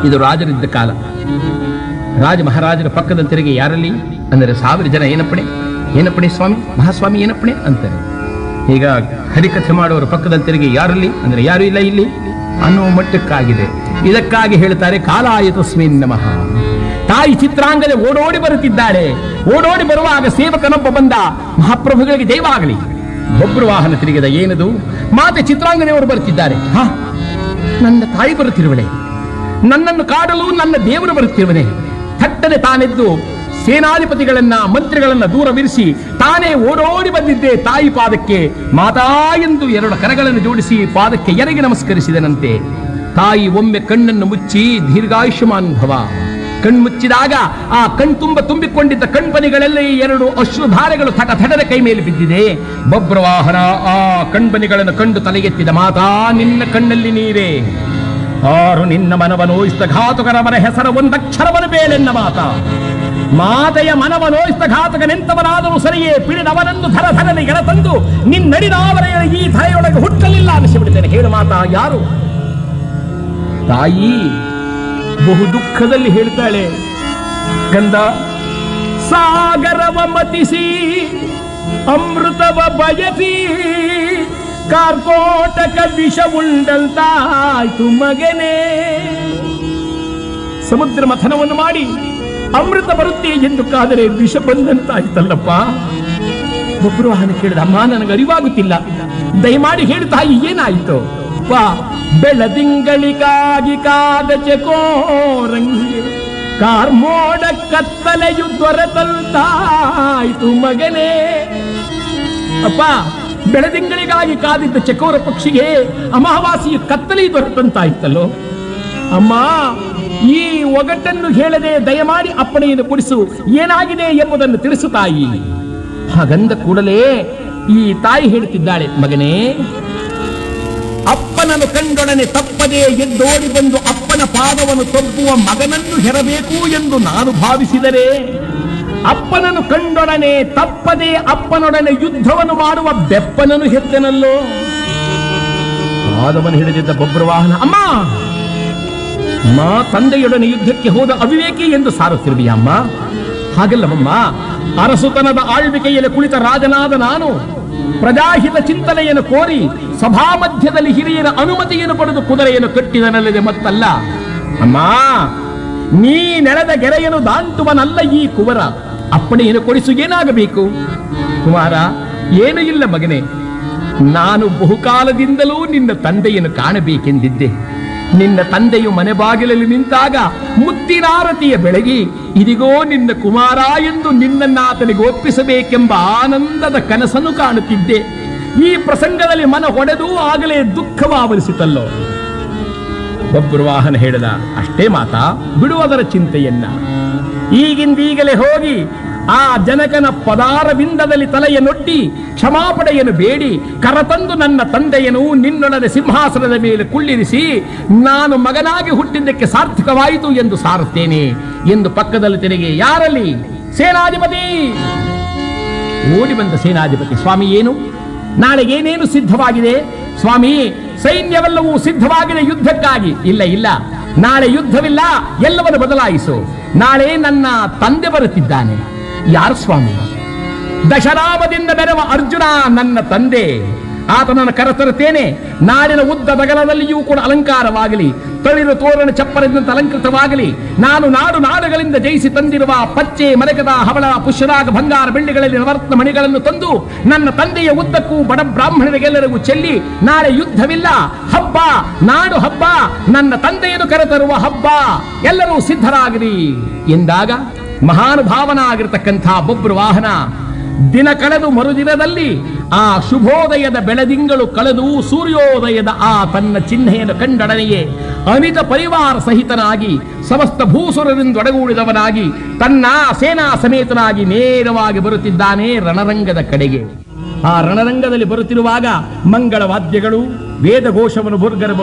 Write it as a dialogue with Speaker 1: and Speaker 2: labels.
Speaker 1: ಇದು ರಾಜರಿದ್ದ ಕಾಲ ರಾಜ ಮಹಾರಾಜರ ಪಕ್ಕದ ತೆರಿಗೆ ಯಾರಲ್ಲಿ ಅಂದರೆ ಸಾವಿರ ಜನ ಏನಪ್ಪಣೆ ಏನಪ್ಪಣೆ ಸ್ವಾಮಿ ಮಹಾಸ್ವಾಮಿ ಏನಪ್ಪಣೆ ಅಂತಾರೆ ಈಗ ಹರಿಕಥೆ ಮಾಡುವವರ ಪಕ್ಕದ ತೆರಿಗೆ ಯಾರಲ್ಲಿ ಅಂದರೆ ಯಾರು ಇಲ್ಲ ಇಲ್ಲಿ ಅನ್ನೋ ಮಟ್ಟಕ್ಕಾಗಿದೆ ಇದಕ್ಕಾಗಿ ಹೇಳ್ತಾರೆ ಕಾಲಾಯ ತಸ್ಮಿನ್ ನಮಃ ತಾಯಿ ಚಿತ್ರಾಂಗದೆ ಓಡೋಡಿ ಬರುತ್ತಿದ್ದಾಳೆ ಓಡೋಡಿ ಬರುವಾಗ ಸೇವಕನೊಬ್ಬ ಬಂದ ಮಹಾಪ್ರಭುಗಳಿಗೆ ದೈವಾಗಲಿ ಬೊಬ್ರು ವಾಹನ ತಿರುಗಿದ ಏನದು ಮಾತೆ ಚಿತ್ರಾಂಗನೆಯವರು ಬರುತ್ತಿದ್ದಾರೆ ಹಾ ನನ್ನ ತಾಯಿ ಬರುತ್ತಿರುವಳೆ ನನ್ನನ್ನು ಕಾಡಲು ನನ್ನ ದೇವರು ಬರುತ್ತಿರುವನೆ ಥಟ್ಟನೆ ತಾನೆದ್ದು ಸೇನಾಧಿಪತಿಗಳನ್ನ ಮಂತ್ರಿಗಳನ್ನ ದೂರವಿರಿಸಿ ತಾನೇ ಓಡೋಡಿ ಬಂದಿದ್ದೆ ತಾಯಿ ಪಾದಕ್ಕೆ ಮಾತಾ ಎಂದು ಎರಡು ಕರಗಳನ್ನು ಜೋಡಿಸಿ ಪಾದಕ್ಕೆ ಎರಗಿ ನಮಸ್ಕರಿಸಿದನಂತೆ ತಾಯಿ ಒಮ್ಮೆ ಕಣ್ಣನ್ನು ಮುಚ್ಚಿ ದೀರ್ಘಾಯುಷ್ಮಾನ್ ಭವ ಕಣ್ಮುಚ್ಚಿದಾಗ ಆ ಕಣ್ ತುಂಬ ತುಂಬಿಕೊಂಡಿದ್ದ ಕಣ್ಬನಿಗಳಲ್ಲಿ ಎರಡು ಅಶ್ರುಧಾರೆಗಳು ಥಟ ಥಟದ ಕೈ ಮೇಲೆ ಬಿದ್ದಿದೆ ಬಬ್ರವಾಹನ ಆ ಕಣ್ಬನಿಗಳನ್ನು ಕಂಡು ತಲೆಗೆತ್ತಿದ ಮಾತಾ ನಿನ್ನ ಕಣ್ಣಲ್ಲಿ ನೀರೇ ಆರು ನಿನ್ನ ಮನವನೋಯಿಸಿದ ಘಾತುಕರ ಮನ ಹೆಸರ ಒಂದಕ್ಷರವನು ಬೇಳೆನ್ನ ಮಾತ ಮಾತೆಯ ಮನವನೋಯಿಸಿದ ಘಾತಕನೆಂತವನಾದರೂ ಸರಿಯೇ ಪಿಡಿದವನನ್ನು ಧರ ಧರನೆ ತಂದು ನಿನ್ನಡಿದಾವರ ಈ ಧರೆಯೊಳಗೆ ಹುಟ್ಟಲಿಲ್ಲ ಅನಿಸಿಬಿಡಿದ್ದೇನೆ ಹೇಳು ಮಾತಾ ಯಾರು ತಾಯಿ ಬಹು ದುಃಖದಲ್ಲಿ ಹೇಳ್ತಾಳೆ ಗಂಧ ಸಾಗರವ ಮತಿಸಿ ಅಮೃತವ ಬಯಸಿ ಕಾರ್ಕೋಟಕ ವಿಷ ಉಂಡಂತಾಯ್ತು ಮಗನೇ ಸಮುದ್ರ ಮಥನವನ್ನು ಮಾಡಿ ಅಮೃತ ಬರುತ್ತೆ ಎಂದು ಕಾದರೆ ವಿಷ ಬಂದಂತಾಯ್ತಲ್ಲಪ್ಪ ಒಬ್ಬರು ವಾಹನ ಕೇಳಿದ ಅಮ್ಮ ನನಗೆ ಅರಿವಾಗುತ್ತಿಲ್ಲ ದಯಮಾಡಿ ಹೇಳು ತಾಯಿ ಏನಾಯ್ತು ವಾ ಬೆಳದಿಂಗಳಿಗಾಗಿ ಕಾದ ಚಕೋರಂಗೆ ಕಾರ್ಮೋಡ ಕತ್ತಲೆಯು ದೊರೆತಂತಾಯ್ತು ಮಗನೇ ಅಪ್ಪ ಬೆಳದಿಂಗಳಿಗಾಗಿ ಕಾದಿದ್ದ ಚಕೋರ ಪಕ್ಷಿಗೆ ಅಮಾವಾಸ್ಯ ಕತ್ತಲೆ ದೊರೆತಂತಾಯ್ತಲ್ಲೋ ಅಮ್ಮ ಈ ಒಗಟನ್ನು ಹೇಳದೆ ದಯಮಾಡಿ ಅಪ್ಪಣೆಯನ್ನು ಕೊಡಿಸು ಏನಾಗಿದೆ ಎಂಬುದನ್ನು ತಿಳಿಸು ತಾಯಿ ಹಾಗಂದ ಕೂಡಲೇ ಈ ತಾಯಿ ಹೇಳುತ್ತಿದ್ದಾಳೆ ಮಗನೇ ಅಪ್ಪನನ್ನು ಕಂಡೊಡನೆ ತಪ್ಪದೆ ಎದ್ದೋಡಿ ಬಂದು ಅಪ್ಪನ ಪಾದವನ್ನು ತಬ್ಬುವ ಮಗನನ್ನು ಹೆರಬೇಕು ಎಂದು ನಾನು ಭಾವಿಸಿದರೆ ಅಪ್ಪನನ್ನು ಕಂಡೊಡನೆ ತಪ್ಪದೆ ಅಪ್ಪನೊಡನೆ ಯುದ್ಧವನ್ನು ಮಾಡುವ ಬೆಪ್ಪನನ್ನು ಹೆತ್ತನಲ್ಲೋ ಪಾದವನ್ನು ಹಿಡಿದಿದ್ದ ಬೊಬ್ಬರ ವಾಹನ ಅಮ್ಮ ಮಾ ತಂದೆಯೊಡನೆ ಯುದ್ಧಕ್ಕೆ ಹೋದ ಅವಿವೇಕಿ ಎಂದು ಸಾರುತ್ತಿರುವಿಯ ಅಮ್ಮ ಹಾಗಲ್ಲವಮ್ಮ ಅರಸುತನದ ಆಳ್ವಿಕೆಯಲ್ಲಿ ಕುಳಿತ ರಾಜನಾದ ನಾನು ಪ್ರಜಾಹಿತ ಚಿಂತನೆಯನ್ನು ಕೋರಿ ಸಭಾ ಮಧ್ಯದಲ್ಲಿ ಹಿರಿಯರ ಅನುಮತಿಯನ್ನು ಪಡೆದು ಕುದುರೆಯನ್ನು ಕಟ್ಟಿದನಲ್ಲದೆ ಮತ್ತಲ್ಲ ಅಮ್ಮ ನೀ ನೆಲದ ಗೆರೆಯನ್ನು ದಾಂಟುವನಲ್ಲ ಈ ಕುವರ ಅಪ್ಪಣೆಯನ್ನು ಕೊಡಿಸು ಏನಾಗಬೇಕು ಕುಮಾರ ಏನು ಇಲ್ಲ ಮಗನೇ ನಾನು ಬಹುಕಾಲದಿಂದಲೂ ನಿನ್ನ ತಂದೆಯನ್ನು ಕಾಣಬೇಕೆಂದಿದ್ದೆ ನಿನ್ನ ತಂದೆಯು ಮನೆ ಬಾಗಿಲಲ್ಲಿ ನಿಂತಾಗ ಮುತ್ತಿನಾರತಿಯ ಬೆಳಗಿ ಇದಿಗೋ ನಿನ್ನ ಕುಮಾರ ಎಂದು ನಿನ್ನನ್ನ ಆತನಿಗೆ ಒಪ್ಪಿಸಬೇಕೆಂಬ ಆನಂದದ ಕನಸನ್ನು ಕಾಣುತ್ತಿದ್ದೆ ಈ ಪ್ರಸಂಗದಲ್ಲಿ ಮನ ಹೊಡೆದು ಆಗಲೇ ದುಃಖವಾವರಿಸಿತಲ್ಲೋ ಒಬ್ಬರು ವಾಹನ ಹೇಳಿದ ಅಷ್ಟೇ ಮಾತಾ ಬಿಡುವುದರ ಚಿಂತೆಯನ್ನ ಈಗಿಂದೀಗಲೇ ಹೋಗಿ ಆ ಜನಕನ ಪದಾರವಿಂದದಲ್ಲಿ ತಲೆಯನ್ನೊಡ್ಡಿ ಕ್ಷಮಾಪಣೆಯನ್ನು ಬೇಡಿ ಕರತಂದು ನನ್ನ ತಂದೆಯನು ನಿನ್ನೊಡನೆ ಸಿಂಹಾಸನದ ಮೇಲೆ ಕುಳ್ಳಿರಿಸಿ ನಾನು ಮಗನಾಗಿ ಹುಟ್ಟಿದ್ದಕ್ಕೆ ಸಾರ್ಥಕವಾಯಿತು ಎಂದು ಸಾರುತ್ತೇನೆ ಎಂದು ಪಕ್ಕದಲ್ಲಿ ತೆರೆಗೆ ಯಾರಲ್ಲಿ ಸೇನಾಧಿಪತಿ ಓಡಿ ಬಂದ ಸೇನಾಧಿಪತಿ ಸ್ವಾಮಿ ಏನು ನಾಳೆ ಏನೇನು ಸಿದ್ಧವಾಗಿದೆ ಸ್ವಾಮಿ ಸೈನ್ಯವೆಲ್ಲವೂ ಸಿದ್ಧವಾಗಿದೆ ಯುದ್ಧಕ್ಕಾಗಿ ಇಲ್ಲ ಇಲ್ಲ ನಾಳೆ ಯುದ್ಧವಿಲ್ಲ ಎಲ್ಲವನ್ನು ಬದಲಾಯಿಸು ನಾಳೆ ನನ್ನ ತಂದೆ ಬರುತ್ತಿದ್ದಾನೆ ಯಾರು ಸ್ವಾಮಿ ದಶರಾಮದಿಂದ ಬೆರವ ಅರ್ಜುನ ನನ್ನ ತಂದೆ ಆತನನ್ನು ಕರೆತರುತ್ತೇನೆ ನಾಡಿನ ಉದ್ದ ಬಗಲದಲ್ಲಿಯೂ ಕೂಡ ಅಲಂಕಾರವಾಗಲಿ ತಳಿರು ತೋರಣ ಚಪ್ಪರದಂತೆ ಅಲಂಕೃತವಾಗಲಿ ನಾನು ನಾಡು ನಾಡುಗಳಿಂದ ಜಯಿಸಿ ತಂದಿರುವ ಪಚ್ಚೆ ಮರಕದ ಹವಳ ಪುಷ್ಯರಾಗ ಬಂಗಾರ ಬೆಳ್ಳಿಗಳಲ್ಲಿ ನವರತ್ನ ಮಣಿಗಳನ್ನು ತಂದು ನನ್ನ ತಂದೆಯ ಉದ್ದಕ್ಕೂ ಬಡ ಬ್ರಾಹ್ಮಣರಿಗೆಲ್ಲರಿಗೂ ಚೆಲ್ಲಿ ನಾಳೆ ಯುದ್ಧವಿಲ್ಲ ಹಬ್ಬ ನಾಡು ಹಬ್ಬ ನನ್ನ ತಂದೆಯನ್ನು ಕರೆತರುವ ಹಬ್ಬ ಎಲ್ಲರೂ ಸಿದ್ಧರಾಗಿರಿ ಎಂದಾಗ ಮಹಾನುಭಾವನ ಆಗಿರತಕ್ಕಂಥ ಬೊಬ್ರು ವಾಹನ ದಿನ ಕಳೆದು ಮರುದಿನದಲ್ಲಿ ಆ ಶುಭೋದಯದ ಬೆಳದಿಂಗಳು ಕಳೆದು ಸೂರ್ಯೋದಯದ ಆ ತನ್ನ ಚಿಹ್ನೆಯನ್ನು ಕಂಡೊಡನೆಯೇ ಅನಿತ ಪರಿವಾರ ಸಹಿತನಾಗಿ ಸಮಸ್ತ ಭೂಸುರರಿಂದ ಒಡಗೂಡಿದವನಾಗಿ ತನ್ನ ಸೇನಾ ಸಮೇತನಾಗಿ ನೇರವಾಗಿ ಬರುತ್ತಿದ್ದಾನೆ ರಣರಂಗದ ಕಡೆಗೆ ಆ ರಣರಂಗದಲ್ಲಿ ಬರುತ್ತಿರುವಾಗ ಮಂಗಳ ವಾದ್ಯಗಳು ವೇದಘೋಷವನ್ನು ಬುರ್ಗರ